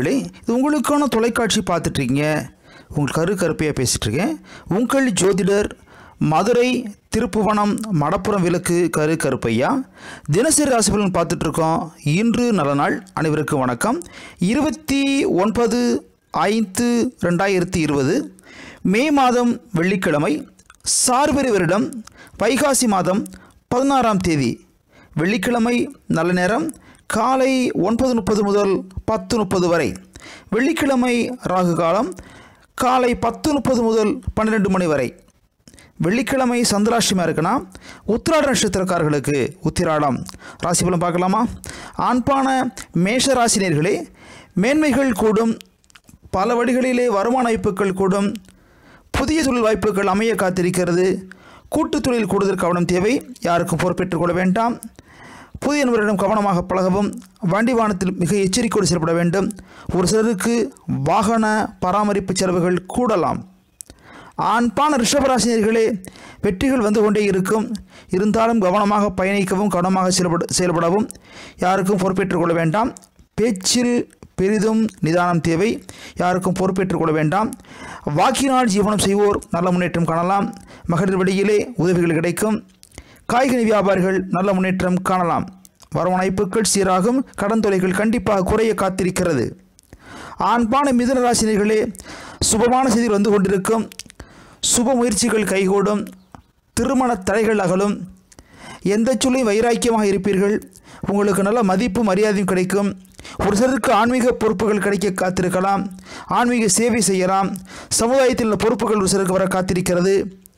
இல்லை இது உங்களுக்கான தொலைக்காட்சி பார்த்துட்ருக்கீங்க உங்கள் கரு கருப்பையாக பேசிகிட்ருக்கேன் உங்கள் ஜோதிடர் மதுரை திருப்புவனம் மடப்புறம் விளக்கு கரு கருப்பையா தினசரி ராசிபலன் பார்த்துட்ருக்கோம் இன்று நல்ல நாள் அனைவருக்கும் வணக்கம் இருபத்தி ஒன்பது ஐந்து ரெண்டாயிரத்தி இருபது மே மாதம் வெள்ளிக்கிழமை சார்வரி வருடம் வைகாசி மாதம் பதினாறாம் தேதி வெள்ளிக்கிழமை நல்ல நேரம் காலை ஒன்பது முப்பது முதல் பத்து முப்பது வரை வெள்ளிக்கிழமை ராகு காலம் காலை பத்து முப்பது முதல் பன்னிரெண்டு மணி வரை வெள்ளிக்கிழமை சந்திராஷ்டமாக இருக்குன்னா உத்திராட நட்சத்திரக்காரர்களுக்கு உத்திராடம் ராசி பலன் பார்க்கலாமா ஆண்பான மேஷ ராசினியர்களே மேன்மைகள் கூடும் பல வழிகளிலே வருமான வாய்ப்புகள் கூடும் புதிய தொழில் வாய்ப்புகள் அமைய காத்திருக்கிறது கூட்டுத் தொழில் கூடுதல் கவனம் தேவை யாருக்கும் பொறுப்பேற்றுக் கொள்ள வேண்டாம் புதிய நபரிடம் கவனமாக பழகவும் வண்டி வாகனத்தில் மிக எச்சரிக்கையோடு செயல்பட வேண்டும் ஒரு சிலருக்கு வாகன பராமரிப்பு செலவுகள் கூடலாம் ஆண்பான ரிஷபராசினியர்களே வெற்றிகள் வந்து கொண்டே இருக்கும் இருந்தாலும் கவனமாக பயணிக்கவும் கவனமாக செயல்பட செயல்படவும் யாருக்கும் பொறுப்பேற்றுக் கொள்ள வேண்டாம் பேச்சில் பெரிதும் நிதானம் தேவை யாருக்கும் பொறுப்பேற்றுக் கொள்ள வேண்டாம் வாக்கினால் ஜீவனம் செய்வோர் நல்ல முன்னேற்றம் காணலாம் மகளிர் வெளியிலே உதவிகள் கிடைக்கும் காய்கறி வியாபாரிகள் நல்ல முன்னேற்றம் காணலாம் வரவணைப்புகள் சீராகும் கடன் தொலைகள் கண்டிப்பாக குறைய காத்திருக்கிறது ஆண்பான மிதுன ராசினியர்களே சுபமான செய்திகள் வந்து கொண்டிருக்கும் சுப முயற்சிகள் கைகூடும் திருமண தடைகள் அகலும் எந்த சொல்லையும் வைராக்கியமாக இருப்பீர்கள் உங்களுக்கு நல்ல மதிப்பு மரியாதையும் கிடைக்கும் ஒரு சிலருக்கு ஆன்மீக பொறுப்புகள் கிடைக்க காத்திருக்கலாம் ஆன்மீக சேவை செய்யலாம் சமுதாயத்தில் உள்ள பொறுப்புகள் ஒரு சிலருக்கு வர காத்திருக்கிறது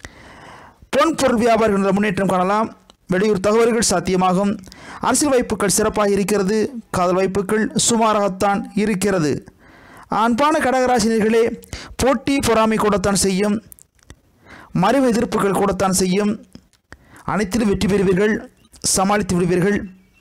பொன் பொருள் வியாபாரிகள் நல்ல முன்னேற்றம் காணலாம் வெளியூர் தகவல்கள் சாத்தியமாகும் அரசியல் வாய்ப்புகள் சிறப்பாக இருக்கிறது காதல் வாய்ப்புகள் சுமாராகத்தான் இருக்கிறது ஆண்பான கடகராசினியர்களே போட்டி பொறாமை கூடத்தான் செய்யும் மறைவு எதிர்ப்புகள் கூடத்தான் செய்யும் அனைத்திலும் வெற்றி பெறுவீர்கள் சமாளித்து விடுவீர்கள்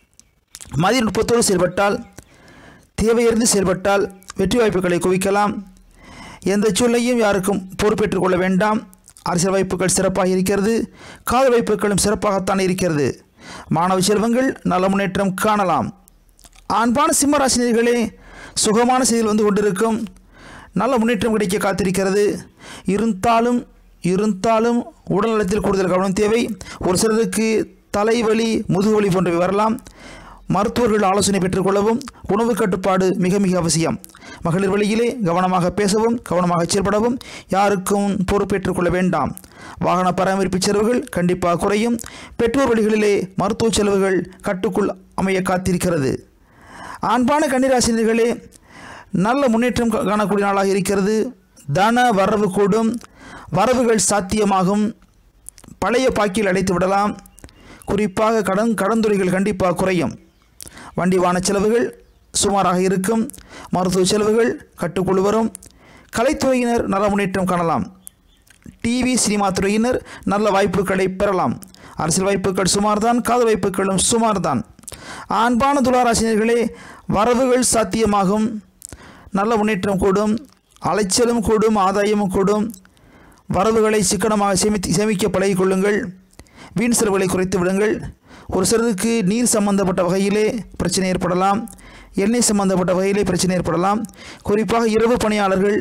மதிய நுட்பத்தோடு செயல்பட்டால் தேவையறிந்து செயல்பட்டால் வெற்றி வாய்ப்புகளை குவிக்கலாம் எந்த சூழ்நிலையும் யாருக்கும் பொறுப்பேற்றுக் கொள்ள வேண்டாம் அரசியல் வாய்ப்புகள் சிறப்பாக இருக்கிறது காதல் வாய்ப்புகளும் சிறப்பாகத்தான் இருக்கிறது மாணவ செல்வங்கள் நல்ல முன்னேற்றம் காணலாம் ஆண்பான சிம்மராசினியர்களே சுகமான செய்தியில் வந்து கொண்டிருக்கும் நல்ல முன்னேற்றம் கிடைக்க காத்திருக்கிறது இருந்தாலும் இருந்தாலும் உடல்நலத்தில் கூடுதல் கவனம் தேவை ஒரு சிலருக்கு தலைவலி முதுகுவலி போன்றவை வரலாம் மருத்துவர்கள் ஆலோசனை பெற்றுக்கொள்ளவும் உணவு கட்டுப்பாடு மிக மிக அவசியம் மகளிர் வழியிலே கவனமாக பேசவும் கவனமாக செயல்படவும் யாருக்கும் பொறுப்பேற்றுக் கொள்ள வேண்டாம் வாகன பராமரிப்பு செலவுகள் கண்டிப்பாக குறையும் பெற்றோர் வழிகளிலே மருத்துவ செலவுகள் கட்டுக்குள் அமைய காத்திருக்கிறது ஆண்பான கன்னிராசினியர்களே நல்ல முன்னேற்றம் கா- காணக்கூடிய நாளாக இருக்கிறது தன வரவு கூடும் வரவுகள் சாத்தியமாகும் பழைய பாக்கியில் அடைத்து விடலாம் குறிப்பாக கடன் கடந்துரைகள் கண்டிப்பாக குறையும் வண்டி வாகன செலவுகள் சுமாராக இருக்கும் மருத்துவ செலவுகள் கட்டுக்குள் வரும் கலைத்துறையினர் நல்ல முன்னேற்றம் காணலாம் டிவி சினிமா துறையினர் நல்ல வாய்ப்புகளை பெறலாம் அரசியல் வாய்ப்புகள் சுமார்தான் காதல் வாய்ப்புகளும் சுமார்தான் ஆண்பான துளாராசினியர்களே வரவுகள் சாத்தியமாகும் நல்ல முன்னேற்றம் கூடும் அலைச்சலும் கூடும் ஆதாயமும் கூடும் வரவுகளை சிக்கனமாக சேமித்து சேமிக்க பழகிக் கொள்ளுங்கள் வீண் செலவுகளை குறைத்து விடுங்கள் ஒரு சிலருக்கு நீர் சம்பந்தப்பட்ட வகையிலே பிரச்சனை ஏற்படலாம் எண்ணெய் சம்பந்தப்பட்ட வகையிலே பிரச்சனை ஏற்படலாம் குறிப்பாக இரவு பணியாளர்கள்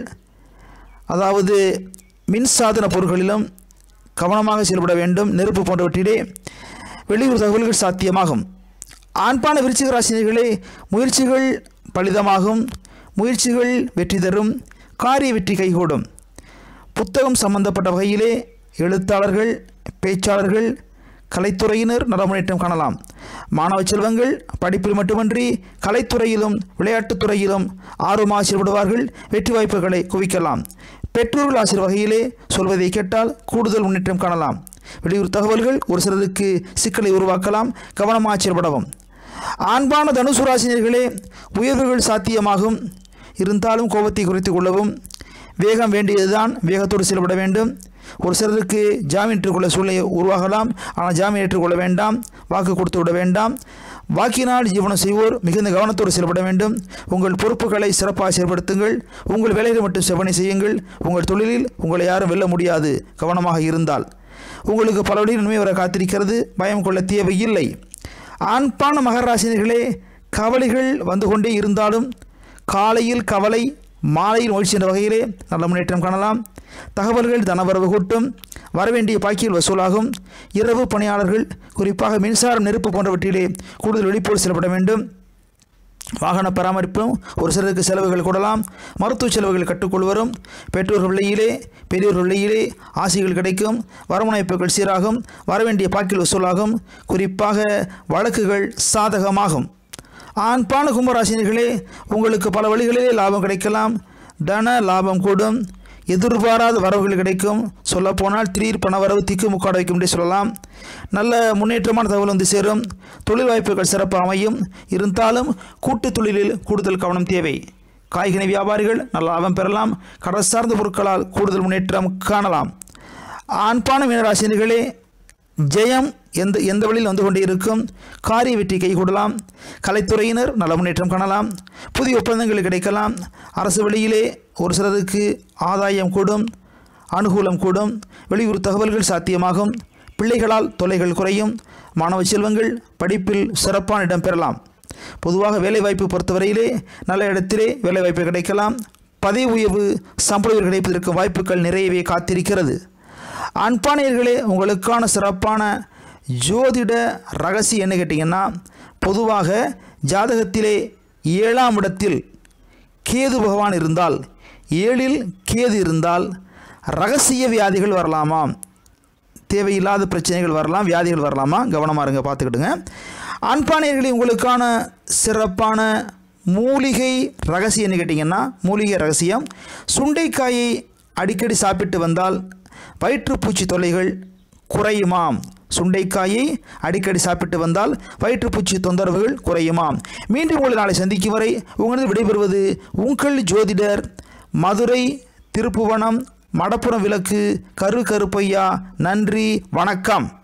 அதாவது மின்சாதன பொருட்களிலும் கவனமாக செயல்பட வேண்டும் நெருப்பு போன்றவற்றிலே வெளியூர் தகவல்கள் சாத்தியமாகும் ஆண்பான விருச்சிக ராசினியர்களே முயற்சிகள் பலிதமாகும் முயற்சிகள் வெற்றி தரும் காரிய வெற்றி கைகூடும் புத்தகம் சம்பந்தப்பட்ட வகையிலே எழுத்தாளர்கள் பேச்சாளர்கள் கலைத்துறையினர் நல முன்னேற்றம் காணலாம் மாணவ செல்வங்கள் படிப்பில் மட்டுமன்றி கலைத்துறையிலும் விளையாட்டுத் துறையிலும் ஆர்வமாக செயல்படுவார்கள் வெற்றி வாய்ப்புகளை குவிக்கலாம் பெற்றோர்கள் ஆசிரியர் வகையிலே சொல்வதை கேட்டால் கூடுதல் முன்னேற்றம் காணலாம் வெளியூர் தகவல்கள் ஒரு சிலருக்கு சிக்கலை உருவாக்கலாம் கவனமாக செயல்படவும் ஆண்பான தனுசு ராசினியர்களே உயர்வுகள் சாத்தியமாகும் இருந்தாலும் கோபத்தை குறைத்துக் கொள்ளவும் வேகம் வேண்டியதுதான் வேகத்தோடு செயல்பட வேண்டும் ஒரு சிலருக்கு ஜாமீன் ஏற்றுக்கொள்ள சூழ்நிலை உருவாகலாம் ஆனால் ஜாமீன் ஏற்றுக்கொள்ள வேண்டாம் வாக்கு கொடுத்து விட வேண்டாம் வாக்கினால் ஜீவனம் செய்வோர் மிகுந்த கவனத்தோடு செயல்பட வேண்டும் உங்கள் பொறுப்புகளை சிறப்பாக செயல்படுத்துங்கள் உங்கள் வேலைகளை மட்டும் செவனை செய்யுங்கள் உங்கள் தொழிலில் உங்களை யாரும் வெல்ல முடியாது கவனமாக இருந்தால் உங்களுக்கு பல வழியில் நன்மை வர காத்திருக்கிறது பயம் கொள்ள தேவையில்லை ஆண்பான மகராசினியர்களே கவலைகள் வந்து கொண்டே இருந்தாலும் காலையில் கவலை மாலையில் மகிழ்ச்சி என்ற வகையிலே நல்ல முன்னேற்றம் காணலாம் தகவல்கள் தனவரவு கூட்டும் வரவேண்டிய பாக்கியில் வசூலாகும் இரவு பணியாளர்கள் குறிப்பாக மின்சாரம் நெருப்பு போன்றவற்றிலே கூடுதல் விழிப்போடு செல்லப்பட வேண்டும் வாகன பராமரிப்பும் ஒரு சிலருக்கு செலவுகள் கூடலாம் மருத்துவ செலவுகள் கட்டுக்கொள்வரும் பெற்றோர் பிள்ளையிலே பெரியோர் பிள்ளையிலே ஆசைகள் கிடைக்கும் வரமுனைப்புகள் சீராகும் வரவேண்டிய பாக்கில் வசூலாகும் குறிப்பாக வழக்குகள் சாதகமாகும் ஆண்பான கும்பராசினிகளே உங்களுக்கு பல வழிகளிலே லாபம் கிடைக்கலாம் தன லாபம் கூடும் எதிர்பாராத வரவுகள் கிடைக்கும் சொல்லப்போனால் திடீர் பணவரவு திக்கு முக்காட வைக்கும் என்றே சொல்லலாம் நல்ல முன்னேற்றமான தகவல் வந்து சேரும் தொழில் வாய்ப்புகள் சிறப்பாக அமையும் இருந்தாலும் கூட்டு தொழிலில் கூடுதல் கவனம் தேவை காய்கனி வியாபாரிகள் நல்ல லாபம் பெறலாம் கடல் சார்ந்த பொருட்களால் கூடுதல் முன்னேற்றம் காணலாம் ஆண்பான மீனராசினிகளே ஜெயம் எந்த எந்த வழியில் வந்து கொண்டே இருக்கும் காரிய வெற்றி கைகூடலாம் கலைத்துறையினர் நல்ல முன்னேற்றம் காணலாம் புதிய ஒப்பந்தங்கள் கிடைக்கலாம் அரசு வழியிலே ஒரு சிலருக்கு ஆதாயம் கூடும் அனுகூலம் கூடும் வெளியூர் தகவல்கள் சாத்தியமாகும் பிள்ளைகளால் தொல்லைகள் குறையும் மாணவ செல்வங்கள் படிப்பில் சிறப்பான இடம் பெறலாம் பொதுவாக வேலைவாய்ப்பு பொறுத்தவரையிலே நல்ல இடத்திலே வேலைவாய்ப்பு கிடைக்கலாம் பதவி உயர்வு சம்பள உயர்வு கிடைப்பதற்கு வாய்ப்புகள் நிறையவே காத்திருக்கிறது அன்பானியர்களே உங்களுக்கான சிறப்பான ஜோதிட ரகசியம் என்ன கேட்டிங்கன்னா பொதுவாக ஜாதகத்திலே ஏழாம் இடத்தில் கேது பகவான் இருந்தால் ஏழில் கேது இருந்தால் ரகசிய வியாதிகள் வரலாமாம் தேவையில்லாத பிரச்சனைகள் வரலாம் வியாதிகள் வரலாமா கவனமாக இருங்க பார்த்துக்கிடுங்க அன்பானியர்களே உங்களுக்கான சிறப்பான மூலிகை ரகசியம் என்ன கேட்டிங்கன்னா மூலிகை ரகசியம் சுண்டைக்காயை அடிக்கடி சாப்பிட்டு வந்தால் வயிற்றுப்பூச்சி தொல்லைகள் குறையுமாம் சுண்டைக்காயை அடிக்கடி சாப்பிட்டு வந்தால் வயிற்றுப்பூச்சி தொந்தரவுகள் குறையுமாம் மீண்டும் உங்களை நாளை சந்திக்கும் வரை உங்களது விடைபெறுவது உங்கள் ஜோதிடர் மதுரை திருப்புவனம் மடப்புறம் விளக்கு கரு கருப்பையா நன்றி வணக்கம்